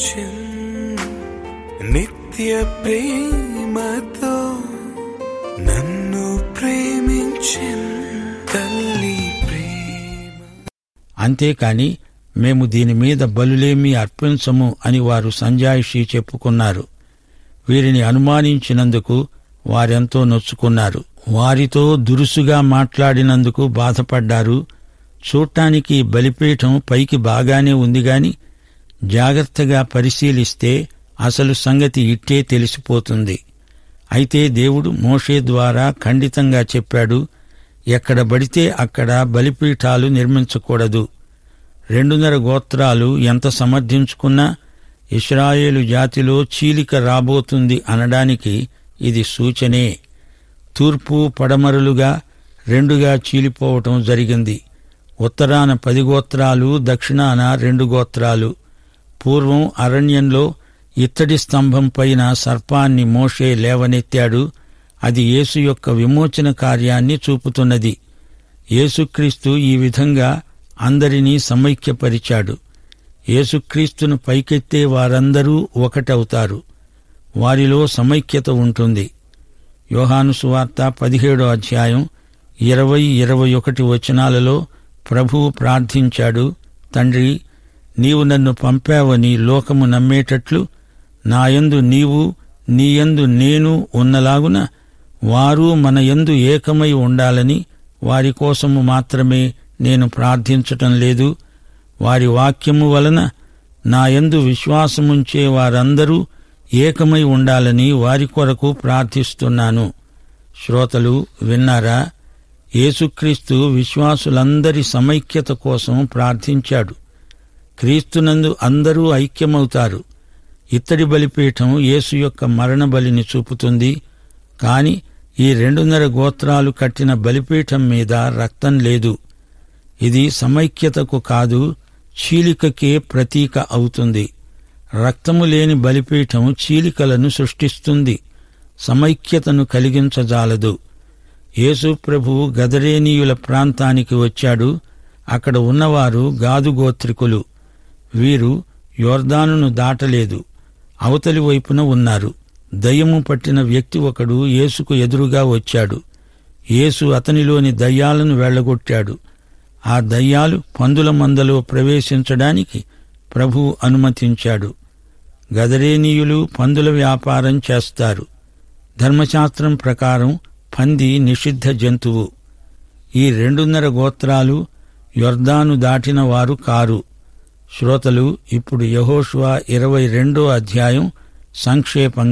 ప్రేమించిన్ నిత్య ప్రేమతో నన్ను ప్రేమించిన్ తల్లి ప్రేమ అంతేకాని మేము దీని మీద బలులేమీ అర్పించము అని వారు సంజాయిషి చెప్పుకున్నారు వీరిని అనుమానించినందుకు వారెంతో నొచ్చుకున్నారు వారితో దురుసుగా మాట్లాడినందుకు బాధపడ్డారు చూడటానికి ఈ బలిపీఠం పైకి బాగానే ఉంది గాని జాగ్రత్తగా పరిశీలిస్తే అసలు సంగతి ఇట్టే తెలిసిపోతుంది అయితే దేవుడు మోషే ద్వారా ఖండితంగా చెప్పాడు ఎక్కడ పడితే అక్కడ బలిపీఠాలు నిర్మించకూడదు రెండున్నర గోత్రాలు ఎంత సమర్థించుకున్నా ఇస్రాయేలు జాతిలో చీలిక రాబోతుంది అనడానికి ఇది సూచనే తూర్పు పడమరులుగా రెండుగా చీలిపోవటం జరిగింది ఉత్తరాన పది గోత్రాలు దక్షిణాన రెండు గోత్రాలు పూర్వం అరణ్యంలో ఇత్తడి స్తంభం పైన సర్పాన్ని మోషే లేవనెత్తాడు అది యేసు యొక్క విమోచన కార్యాన్ని చూపుతున్నది యేసుక్రీస్తు ఈ విధంగా అందరినీ సమైక్యపరిచాడు యేసుక్రీస్తును పైకెత్తే వారందరూ ఒకటవుతారు వారిలో సమైక్యత ఉంటుంది యోహాను సువార్త పదిహేడో అధ్యాయం ఇరవై ఇరవై ఒకటి వచనాలలో ప్రభువు ప్రార్థించాడు తండ్రి నీవు నన్ను పంపావని లోకము నమ్మేటట్లు నాయందు నీవు నీయందు నేను ఉన్నలాగున వారు మన యందు ఏకమై ఉండాలని వారి కోసము మాత్రమే నేను ప్రార్థించటం లేదు వారి వాక్యము వలన నాయందు విశ్వాసముంచే వారందరూ ఏకమై ఉండాలని వారి కొరకు ప్రార్థిస్తున్నాను శ్రోతలు విన్నారా యేసుక్రీస్తు విశ్వాసులందరి సమైక్యత కోసం ప్రార్థించాడు క్రీస్తునందు అందరూ ఐక్యమవుతారు ఇత్తడి బలిపీఠం యేసు యొక్క మరణ బలిని చూపుతుంది కాని ఈ రెండున్నర గోత్రాలు కట్టిన బలిపీఠం మీద రక్తం లేదు ఇది సమైక్యతకు కాదు చీలికకే ప్రతీక అవుతుంది రక్తము లేని బలిపీఠం చీలికలను సృష్టిస్తుంది సమైక్యతను కలిగించజాలదు యేసు ప్రభు గదరేనీయుల ప్రాంతానికి వచ్చాడు అక్కడ ఉన్నవారు గాదుగోత్రికులు వీరు యోర్దానును దాటలేదు అవతలి వైపున ఉన్నారు దయ్యము పట్టిన వ్యక్తి ఒకడు యేసుకు ఎదురుగా వచ్చాడు యేసు అతనిలోని దయ్యాలను వెళ్లగొట్టాడు ఆ దయ్యాలు పందుల మందలో ప్రవేశించడానికి ప్రభు అనుమతించాడు గదరేనీయులు పందుల వ్యాపారం చేస్తారు ధర్మశాస్త్రం ప్రకారం పంది నిషిద్ధ జంతువు ఈ రెండున్నర గోత్రాలు యొర్దాను దాటిన వారు కారు శ్రోతలు ఇప్పుడు యహోషువా ఇరవై రెండో అధ్యాయం సంక్షేపంగా